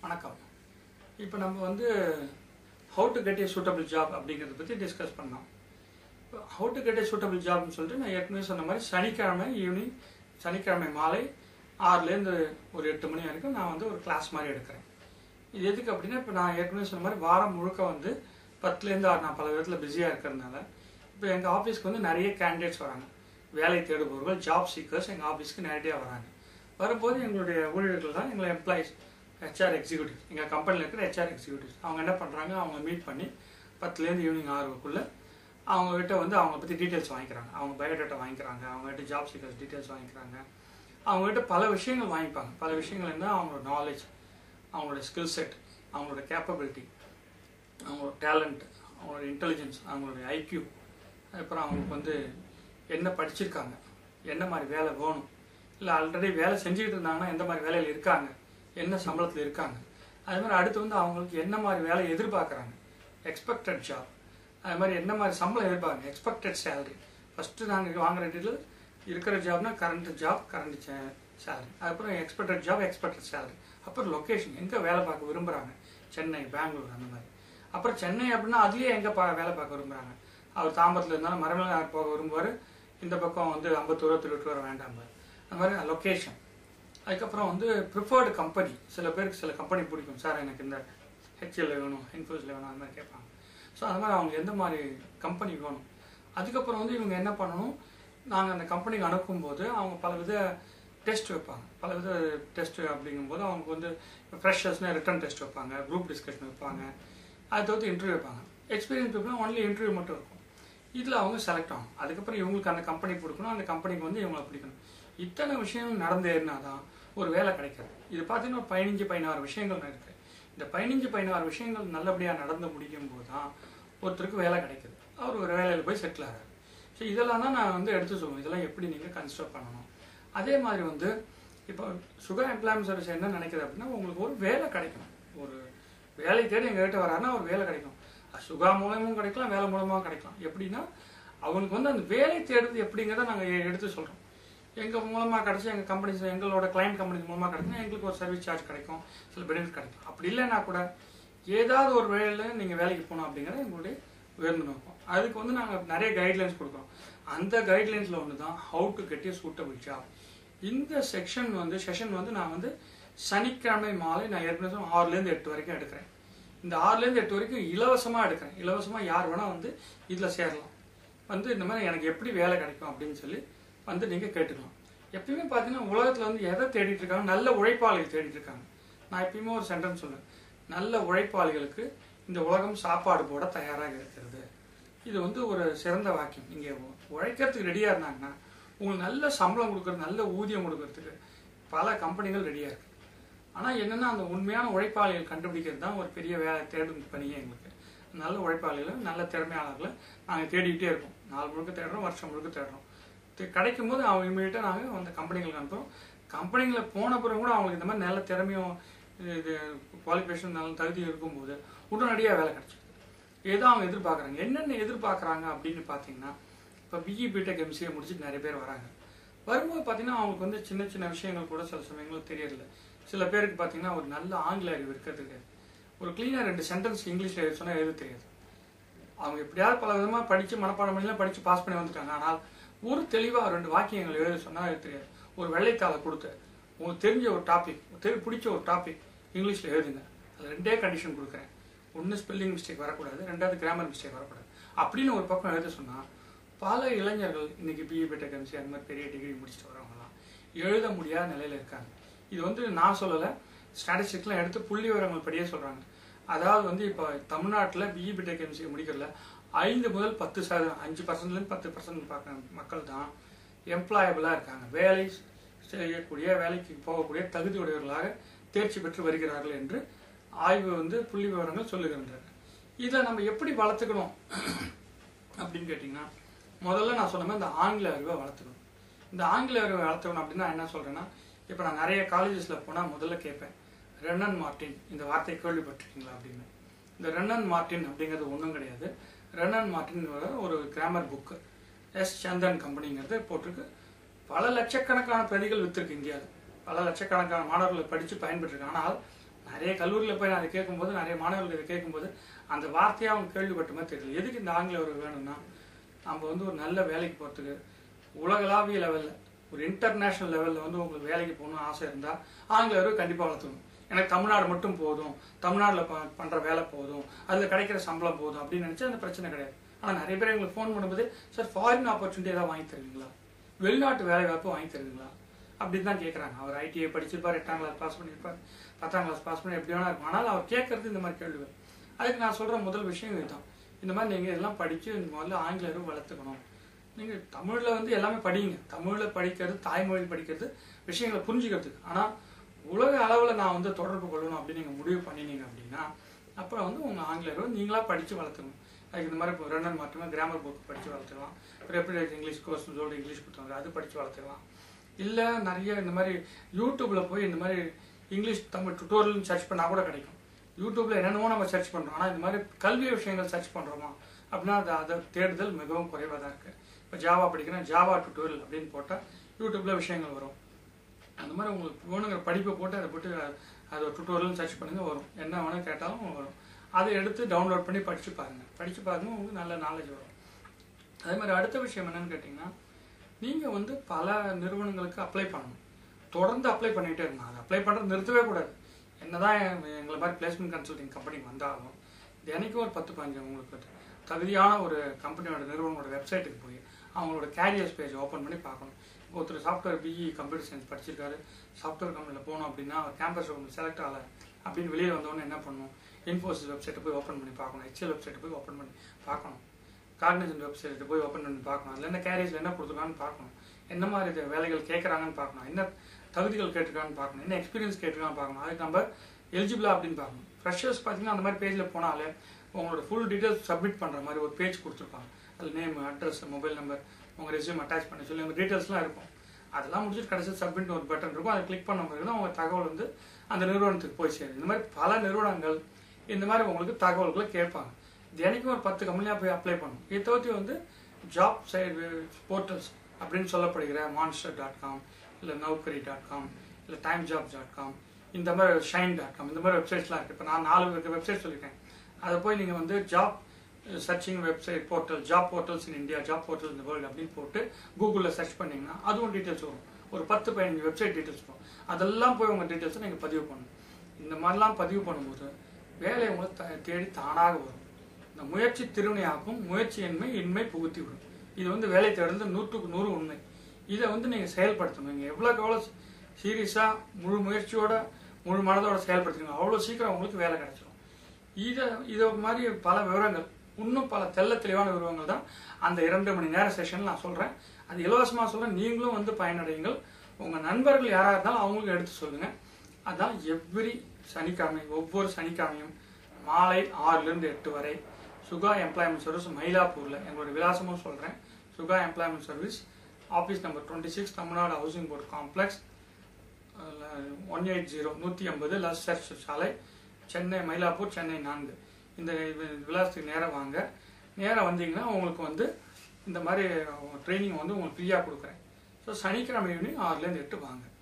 வணக்கம் இப்போ நம்ம வந்து how to get a suitable job அப்படிங்கிறத பற்றி டிஸ்கஸ் பண்ணோம் how to get a suitable ஜாப்னு சொல்லிட்டு நான் ஏற்கனவே சொன்ன மாதிரி சனிக்கிழமை ஈவினிங் சனிக்கிழமை மாலை ஆறுலேருந்து ஒரு எட்டு மணி வரைக்கும் நான் வந்து ஒரு கிளாஸ் மாதிரி எடுக்கிறேன் இது எதுக்கு அப்படின்னா இப்போ நான் ஏற்கனவே சொன்ன மாதிரி வாரம் முழுக்க வந்து பத்துலேருந்து ஆறு நான் பல விதத்தில் பிஸியாக இருக்கிறதுனால இப்போ எங்கள் ஆஃபீஸ்க்கு வந்து நிறைய கேண்டிடேட்ஸ் வராங்க வேலை தேடுபவர்கள் ஜாப் சீக்கர்ஸ் எங்கள் ஆஃபீஸ்க்கு நேரடியாக வராங்க வரும்போது எங்களுடைய ஊழியர்கள் தான் எங்களை எம்ப்ளாயிஸ் ஹெச்ஆர் எக்ஸிக்யூட்டிவ் எங்கள் கம்பெனியில் இருக்கிற ஹெச்ஆர் எக்ஸிக்யூட்டிவ்ஸ் அவங்க என்ன பண்ணுறாங்க அவங்க மீட் பண்ணி பத்துலேருந்து ஈவினிங் ஆறுக்குள்ளே அவங்ககிட்ட வந்து அவங்க பற்றி டீட்டெயில்ஸ் வாங்கிக்கிறாங்க அவங்க பயோடேட்டா வாங்கிக்கிறாங்க அவங்ககிட்ட ஜாப் சீக்கர்ஸ் டீட்டெயில்ஸ் வாங்கிக்கிறாங்க அவங்ககிட்ட பல விஷயங்கள் வாங்கிப்பாங்க பல விஷயங்கள் என்ன அவங்களோட நாலேஜ் அவங்களோட ஸ்கில் செட் அவங்களோட கேப்பபிலிட்டி அவங்களோட டேலண்ட் அவங்களோட இன்டெலிஜென்ஸ் அவங்களுடைய ஐக்யூ அப்புறம் அவங்களுக்கு வந்து என்ன படிச்சிருக்காங்க என்ன மாதிரி வேலை வேணும் இல்லை ஆல்ரெடி வேலை செஞ்சுக்கிட்டு இருந்தாங்கன்னா எந்த மாதிரி வேலையில் இருக்காங்க என்ன சம்பளத்தில் இருக்காங்க அது மாதிரி அடுத்து வந்து அவங்களுக்கு என்ன மாதிரி வேலை எதிர்பார்க்குறாங்க எக்ஸ்பெக்டட் ஜாப் அது மாதிரி என்ன மாதிரி சம்பளம் எதிர்பார்க்குறாங்க எக்ஸ்பெக்டட் சேலரி ஃபஸ்ட்டு நாங்கள் வாங்குற டீட்டில் இருக்கிற ஜாப்னா கரண்ட் ஜாப் கரண்ட் சேலரி அதுக்கப்புறம் எக்ஸ்பெக்டட் ஜாப் எக்ஸ்பெக்டட் சேலரி அப்புறம் லொக்கேஷன் எங்கே வேலை பார்க்க விரும்புகிறாங்க சென்னை பெங்களூர் அந்த மாதிரி அப்புறம் சென்னை அப்படின்னா அதுலேயே எங்கே பா வேலை பார்க்க விரும்புகிறாங்க அவர் தாம்பரத்தில் இருந்தாலும் மரமலை போக விரும்புவார் இந்த பக்கம் வந்து ஐம்பத்தூரோ திருவட்டூரோ வேண்டாம் அந்த மாதிரி லொக்கேஷன் அதுக்கப்புறம் வந்து ப்ரிஃபர்டு கம்பெனி சில பேருக்கு சில கம்பெனி பிடிக்கும் சார் எனக்கு இந்த ஹெச்எல் வேணும் இன்ஃபோஸில் வேணும் அந்த மாதிரி கேட்பாங்க ஸோ அது மாதிரி அவங்க எந்த மாதிரி கம்பெனி வேணும் அதுக்கப்புறம் வந்து இவங்க என்ன பண்ணணும் நாங்கள் அந்த கம்பெனிக்கு அனுப்பும்போது அவங்க பல வித டெஸ்ட் வைப்பாங்க பல வித டெஸ்ட் அப்படிங்கும்போது அவங்க வந்து ஃப்ரெஷர்ஸ்னால் ரிட்டன் டெஸ்ட் வைப்பாங்க குரூப் டிஸ்கஷன் வைப்பாங்க அதை தவிர்த்து இன்டர்வியூ வைப்பாங்க எக்ஸ்பீரியன்ஸ் பீப்புளாக ஒன்லி இன்டர்வியூ மட்டும் இருக்கும் இதில் அவங்க செலக்ட் ஆகும் அதுக்கப்புறம் இவங்களுக்கு அந்த கம்பெனி பிடிக்கணும் அந்த கம்பெனிக்கு வந்து இவங்களை பிடிக்கணும் இத்தனை விஷயங்கள் நடந்தேறினா தான் ஒரு வேலை கிடைக்காது இது பார்த்தீங்கன்னா ஒரு பதினஞ்சு பதினாறு விஷயங்கள் இருக்குது இந்த பதினஞ்சு பதினாறு விஷயங்கள் நல்லபடியாக நடந்து முடிக்கும் போது தான் ஒருத்தருக்கு வேலை கிடைக்குது அவர் ஒரு வேலையில் போய் செட்டில் ஆகிறார் ஸோ இதெல்லாம் தான் நான் வந்து எடுத்து சொல்லுவேன் இதெல்லாம் எப்படி நீங்கள் கன்சிடர் பண்ணணும் அதே மாதிரி வந்து இப்போ சுகர் எம்ப்ளாய்மெண்ட் சர்வீஸ் என்ன நினைக்குது அப்படின்னா உங்களுக்கு ஒரு வேலை கிடைக்கும் ஒரு வேலை தேடி எங்ககிட்ட வராருன்னா ஒரு வேலை கிடைக்கும் சுகா மூலமும் கிடைக்கலாம் வேலை மூலமாக கிடைக்கலாம் எப்படின்னா அவங்களுக்கு வந்து அந்த வேலை தேடுறது எப்படிங்கிறத நாங்கள் எடுத்து சொல்கிறோம் எங்கள் மூலமாக கிடச்சி எங்கள் கம்பெனிஸ் எங்களோட கிளைண்ட் கம்பெனிஸ் மூலமாக கிடைச்சுன்னா எங்களுக்கு ஒரு சர்வீஸ் சார்ஜ் கிடைக்கும் சில பெனிஃபிட் கிடைக்கும் அப்படி இல்லைன்னா கூட ஏதாவது ஒரு வேலையில் நீங்கள் வேலைக்கு போகணும் அப்படிங்கிறது எங்களுடைய உயர்ந்த நோக்கம் அதுக்கு வந்து நாங்கள் நிறைய கைட்லைன்ஸ் கொடுக்குறோம் அந்த கைட்லைன்ஸில் ஒன்று தான் how to get a suitable job இந்த செக்ஷன் வந்து செஷன் வந்து நான் வந்து சனிக்கிழமை மாலை நான் ஏற்கனவே ஆறுலேருந்து எட்டு வரைக்கும் எடுக்கிறேன் இந்த ஆறுலேருந்து எட்டு வரைக்கும் இலவசமாக எடுக்கிறேன் இலவசமாக யார் வேணால் வந்து இதில் சேரலாம் வந்து இந்த மாதிரி எனக்கு எப்படி வேலை கிடைக்கும் அப்படின்னு சொல்லி வந்து நீங்கள் கேட்டுக்கலாம் எப்பயுமே பார்த்தீங்கன்னா உலகத்தில் வந்து எதை தேடிட்டு இருக்காங்க நல்ல உழைப்பாளிகள் தேடிட்டு இருக்காங்க நான் எப்பயுமே ஒரு சென்டென்ஸ் சொல்லுவேன் நல்ல உழைப்பாளிகளுக்கு இந்த உலகம் சாப்பாடு போட தயாராக இருக்கிறது இது வந்து ஒரு சிறந்த வாக்கியம் நீங்கள் உழைக்கிறதுக்கு ரெடியாக இருந்தாங்கன்னா உங்களுக்கு நல்ல சம்பளம் கொடுக்கறது நல்ல ஊதியம் கொடுக்கறதுக்கு பல கம்பெனிகள் ரெடியாக இருக்குது ஆனால் என்னென்னா அந்த உண்மையான உழைப்பாளிகள் கண்டுபிடிக்கிறது தான் ஒரு பெரிய வேலை தேடும் பணியே எங்களுக்கு நல்ல உழைப்பாளிகளை நல்ல திறமையாளர்களை நாங்கள் தேடிக்கிட்டே இருக்கோம் நாலு முழுக்க தேடுறோம் வருஷம் முழுக்க தேடுறோம் கிடைக்கும் போது அவங்க இமீடியட்டாக நாங்கள் அந்த கம்பெனிகளுக்கு அனுப்புகிறோம் கம்பெனிகளில் போன பிறகு கூட அவங்களுக்கு இந்த மாதிரி நல்ல திறமையும் இது குவாலிஃபிகேஷன் நல்ல தகுதி இருக்கும்போது உடனடியாக வேலை கிடச்சிது ஏதோ அவங்க எதிர்பார்க்குறாங்க என்னென்ன எதிர்பார்க்குறாங்க அப்படின்னு பார்த்தீங்கன்னா இப்போ பிஇ பிடெக் எம்சிஏ முடிச்சுட்டு நிறைய பேர் வராங்க வரும்போது பார்த்தீங்கன்னா அவங்களுக்கு வந்து சின்ன சின்ன விஷயங்கள் கூட சில சமயங்கள் தெரியறதில்ல சில பேருக்கு பார்த்தீங்கன்னா ஒரு நல்ல ஆங்கில அறிவு இருக்கிறதுக்கு ஒரு கிளீனாக ரெண்டு சென்டென்ஸ் இங்கிலீஷில் எழுத சொன்னால் எழுத தெரியாது அவங்க எப்படியாவது பல விதமாக படித்து மனப்பாடம் பண்ணிலாம் படித்து பாஸ் பண்ணி வந்துட்டாங்க ஆனால் ஒரு தெளிவாக ரெண்டு வாக்கியங்கள் எழுத சொன்னால் எழுத தெரியாது ஒரு வெள்ளைத்தாளை கொடுத்து உங்களுக்கு தெரிஞ்ச ஒரு டாபிக் தெரி பிடிச்ச ஒரு டாபிக் இங்கிலீஷில் எழுதுங்க அது ரெண்டே கண்டிஷன் கொடுக்குறேன் ஒன்று ஸ்பெல்லிங் மிஸ்டேக் வரக்கூடாது ரெண்டாவது கிராமர் மிஸ்டேக் வரக்கூடாது அப்படின்னு ஒரு பக்கம் எழுத சொன்னால் பல இளைஞர்கள் இன்னைக்கு பிஇ பிடெக் எம்சி அந்த மாதிரி பெரிய டிகிரி முடிச்சுட்டு வரவங்கலாம் எழுத முடியாத நிலையில் இருக்காங்க இது வந்து நான் சொல்லலை ஸ்டாட்டிஸ்டிக்லாம் எடுத்து புள்ளி விவரங்கள் படியே சொல்கிறாங்க அதாவது வந்து இப்போ தமிழ்நாட்டில் பிஇ பிடெக் எம்சி முடிக்கிறதுல ஐந்து முதல் பத்து சதவீதம் அஞ்சு பர்சன்ட்லேருந்து பத்து பர்சன்ட் பார்க்குற மக்கள் தான் எம்ப்ளாயபிளாக இருக்காங்க வேலை செய்யக்கூடிய வேலைக்கு போகக்கூடிய தகுதி உடையவர்களாக தேர்ச்சி பெற்று வருகிறார்கள் என்று ஆய்வு வந்து புள்ளி விவரங்கள் சொல்லுகின்றன இதை நம்ம எப்படி வளர்த்துக்கணும் அப்படின்னு கேட்டிங்கன்னா முதல்ல நான் சொன்ன மாதிரி இந்த ஆங்கில அறிவை வளர்த்துக்கணும் இந்த ஆங்கில அறிவை வளர்த்துக்கணும் அப்படின்னா என்ன சொல்கிறேன்னா இப்போ நான் நிறைய காலேஜஸில் போனால் முதல்ல கேட்பேன் ரெனன் மார்டின் இந்த வார்த்தையை கேள்விப்பட்டிருக்கீங்களா அப்படின்னு இந்த ரெனன் மார்டின் அப்படிங்கிறது ஒன்றும் கிடையாது ரெனன் மார்டின் ஒரு கிராமர் புக்கு எஸ் சந்தன் கம்பெனிங்கிறது போட்டிருக்கு பல லட்சக்கணக்கான பிரதிகள் வித்திருக்கு இந்தியாவில் பல லட்சக்கணக்கான மாணவர்கள் படித்து பயன்பெற்றிருக்கு ஆனால் நிறைய கல்லூரியில் போய் நான் அதை கேட்கும்போது நிறைய மாணவர்கள் இதை கேட்கும்போது அந்த வார்த்தையை அவங்க கேள்விப்பட்ட மாதிரி தெரியல எதுக்கு இந்த ஆங்கில உறவு வேணும்னா நம்ம வந்து ஒரு நல்ல வேலைக்கு போகிறதுக்கு உலகளாவிய லெவலில் ஒரு இன்டர்நேஷ்னல் லெவலில் வந்து உங்களுக்கு வேலைக்கு போகணும்னு ஆசை இருந்தால் ஆங்கில உறவு கண்டிப்பாக வளர்த்துக்கணும் எனக்கு தமிழ்நாடு மட்டும் போதும் தமிழ்நாட்டில் ப பண்ணுற வேலை போதும் அதில் கிடைக்கிற சம்பளம் போதும் அப்படின்னு நினச்சா அந்த பிரச்சனை கிடையாது ஆனால் நிறைய பேர் எங்களுக்கு ஃபோன் பண்ணும்போது சார் ஃபாரின் ஆப்பர்ச்சுனிட்டி ஏதாவது வாங்கி தருவீங்களா வெளிநாட்டு வேலை வாய்ப்பு வாங்கி தருவீங்களா அப்படின்னு தான் கேட்குறாங்க அவர் ஐடிஐ படிச்சிருப்பார் எட்டாம் கிளாஸ் பாஸ் பண்ணியிருப்பார் பத்தாம் கிளாஸ் பாஸ் பண்ணி எப்படி வேணா இருக்கும் ஆனால் அவர் கேட்கறது இந்த மாதிரி கேள்விகள் அதுக்கு நான் சொல்கிற முதல் விஷயம் இதுதான் இந்த மாதிரி நீங்கள் இதெல்லாம் படித்து முதல்ல ஆங்கில அறிவு வளர்த்துக்கணும் நீங்கள் தமிழில் வந்து எல்லாமே படிங்க தமிழில் படிக்கிறது தாய்மொழி படிக்கிறது விஷயங்களை புரிஞ்சுக்கிறதுக்கு ஆனால் உலக அளவில் நான் வந்து தொடர்பு கொள்ளணும் அப்படின்னு நீங்கள் முடிவு பண்ணினீங்க அப்படின்னா அப்புறம் வந்து உங்கள் ஆங்கில அறிவு நீங்களாக படித்து வளர்த்துக்கணும் அதுக்கு இந்த மாதிரி இப்போ ரெண்டு மட்டுமே கிராமர் புக் படித்து வளர்த்துக்கலாம் ப்ரிப்பரேட் இங்கிலீஷ் கோர்ஸ் சொல்லி இங்கிலீஷ் கொடுத்தாங்க அது படித்து வளர்த்துக்கலாம் இல்லை நிறைய இந்த மாதிரி யூடியூப்பில் போய் இந்த மாதிரி இங்கிலீஷ் தமிழ் டுட்டோரியல் சர்ச் பண்ணால் கூட கிடைக்கும் யூடியூப்ல என்னென்னமோ நம்ம சர்ச் பண்ணுறோம் ஆனால் இந்த மாதிரி கல்வி விஷயங்கள் சர்ச் பண்ணுறோமா அப்படின்னா அது அதை தேடுதல் மிகவும் குறைவாக தான் இருக்குது இப்போ ஜாவா படிக்கிறேன் ஜாவா டுட்டோரியல் அப்படின்னு போட்டால் யூடியூப்ல விஷயங்கள் வரும் அந்த மாதிரி உங்களுக்கு வேணுங்கிற படிப்பை போட்டு அதை போட்டு அது ஒரு டுட்டோரியல் சர்ச் பண்ணுங்க வரும் என்ன வேணும் கேட்டாலும் வரும் அதை எடுத்து டவுன்லோட் பண்ணி படித்து பாருங்க படித்து பாருங்க உங்களுக்கு நல்ல நாலேஜ் வரும் அதே மாதிரி அடுத்த விஷயம் என்னன்னு கேட்டிங்கன்னா நீங்கள் வந்து பல நிறுவனங்களுக்கு அப்ளை பண்ணணும் தொடர்ந்து அப்ளை பண்ணிகிட்டே இருக்கணும் அதை அப்ளை பண்ணுறது நிறுத்தவே கூடாது என்னதான் எ- எங்களை மாதிரி பிளேஸ்மெண்ட் கன்சல்டிங் கம்பெனி வந்தாலும் தினைக்கும் ஒரு பத்து பதினஞ்சு உங்களுக்கு தகுதியான ஒரு கம்பெனியோட நிறுவனங்களோட வெப்சைட்டுக்கு போய் அவங்களோட கேரியர்ஸ் பேஜ் ஓப்பன் பண்ணி பார்க்கணும் இப்போ ஒருத்தர் சாஃப்ட்வேர் பிஇ கம்ப்யூட்டர் சயின்ஸ் படிச்சிருக்காரு சாஃப்ட்வேர் கம்பெனியில் போனோம் அப்படின்னா அவர் கேம்பஸ் செலக்ட் ஆகலை அப்படின்னு வெளியில் வந்தவொடனே என்ன பண்ணணும் இன்ஃபோசிஸ் வெப்சைட்டை போய் ஓப்பன் பண்ணி பார்க்கணும் ஹெச்எல் வெப்சைட்டை போய் ஓப்பன் பண்ணி பார்க்கணும் கார்டினேஷன் வெப்சைட்டை போய் ஓப்பன் பண்ணி பார்க்கணும் அதில் என்ன கேரியர்ஸில் என்ன கொடுத்துருக்கான்னு பார்க்கணும் என்ன மாதிரி இது வேலைகள் கேட்குறாங்கன்னு பார்க்கணும் என்ன தகுதிகள் கேட்டிருக்கான்னு பார்க்கணும் என்ன எக்ஸ்பீரியன்ஸ் கேட்டிருக்கான்னு பார்க்கணும் அதுக்கு நம்ம எலிஜிபிளா அப்படின்னு பார்க்கணும் ஃப்ரெஷர்ஸ் பார்த்தீங்கன்னா அந்த மாதிரி பேஜில் போனாலே உங்களோட ஃபுல் டீட்டெயில்ஸ் சப்மிட் பண்ணுற மாதிரி ஒரு பேஜ் கொடுத்துருப்பாங்க அதில் நேம் அட்ரஸ் மொபைல் நம்பர் உங்கள் ரெஸ்யூம் அட்டாச் பண்ண சொல்லி உங்கள் டீட்டெயில்ஸ்லாம் இருக்கும் அதெல்லாம் முடிச்சுட்டு கடைசி சப்மிட் ஒரு பட்டன் இருக்கும் அதை கிளிக் பண்ண பிறகு தான் உங்கள் தகவல் வந்து அந்த நிறுவனத்துக்கு போய் சேரும் இந்த மாதிரி பல நிறுவனங்கள் இந்த மாதிரி உங்களுக்கு தகவல்களை கேட்பாங்க தினைக்கும் ஒரு பத்து கம்பெனியாக போய் அப்ளை பண்ணும் இதை தவிர்த்து வந்து ஜாப் சைடு போர்ட்டல்ஸ் அப்படின்னு சொல்லப்படுகிற மான்ஸ்டர் டாட் காம் இல்லை நௌக்கரி டாட் காம் இல்லை டைம் ஜாப் டாட் காம் இந்த மாதிரி ஷைன் டாட் காம் இந்த மாதிரி வெப்சைட்ஸ்லாம் இருக்குது இப்போ நான் நாலு வெப்சைட் சொல்லியிருக்கேன் அதை போய் நீங்கள் வந்து job searching website portal job portals in India job portal இந்த வேர்ல்டு அப்படின்னு போட்டு கூகுளில் சர்ச் பண்ணீங்கன்னா அதுவும் டீட்டெயில்ஸ் வரும் ஒரு பத்து பதினஞ்சு வெப்சைட் டீட்டெயில்ஸ் வரும் அதெல்லாம் போய் உங்கள் டீட்டெயில்ஸை நீங்கள் பதிவு பண்ணணும் இந்த மாதிரிலாம் பதிவு பண்ணும்போது வேலை உங்களுக்கு த- தேடி தானாக வரும் இந்த முயற்சி திருவினையாக்கும் முயற்சி இன்மை இன்மை புகுத்தி விடும் இது வந்து வேலை தேடுறது நூற்றுக்கு நூறு உண்மை இதை வந்து நீங்கள் செயல்படுத்தணும் நீங்கள் எவ்வளோக்கு எவ்வளோ சீரியஸாக முழு முயற்சியோட முழு மனதோட செயல்படுத்துங்க அவ்வளோ சீக்கிரம் உங்களுக்கு வேலை கிடைச்சிடும் இதை இதை மாதிரி பல விவரங்கள் இன்னும் பல தெள்ள தெளிவான விவரங்கள் தான் அந்த இரண்டு மணி நேர செஷன் நான் சொல்கிறேன் அது இலவசமாக சொல்கிறேன் நீங்களும் வந்து பயனடையுங்கள் உங்கள் நண்பர்கள் யாராக இருந்தாலும் அவங்களுக்கு எடுத்து சொல்லுங்கள் அதான் எவ்ரி சனிக்கிழமை ஒவ்வொரு சனிக்கிழமையும் மாலை ஆறிலிருந்து எட்டு வரை சுகா எம்ப்ளாய்மெண்ட் சர்வீஸ் மயிலாப்பூரில் எங்களோட விலாசமும் சொல்கிறேன் சுகா employment service office number twenty six Tamil Nadu housing board complex one eight zero நூற்றி ஐம்பது லஸ் சர்ச் சாலை சென்னை மயிலாப்பூர் சென்னை நான்கு இந்த வி- விலாசத்துக்கு நேராக வாங்க நேராக வந்தீங்கன்னா உங்களுக்கு வந்து இந்த மாதிரி ட்ரைனிங் வந்து உங்களுக்கு ஃப்ரீயாக கொடுக்குறேன் ஸோ சனிக்கிழமை ஈவினிங் ஆறுலேருந்து எட்டு வாங்க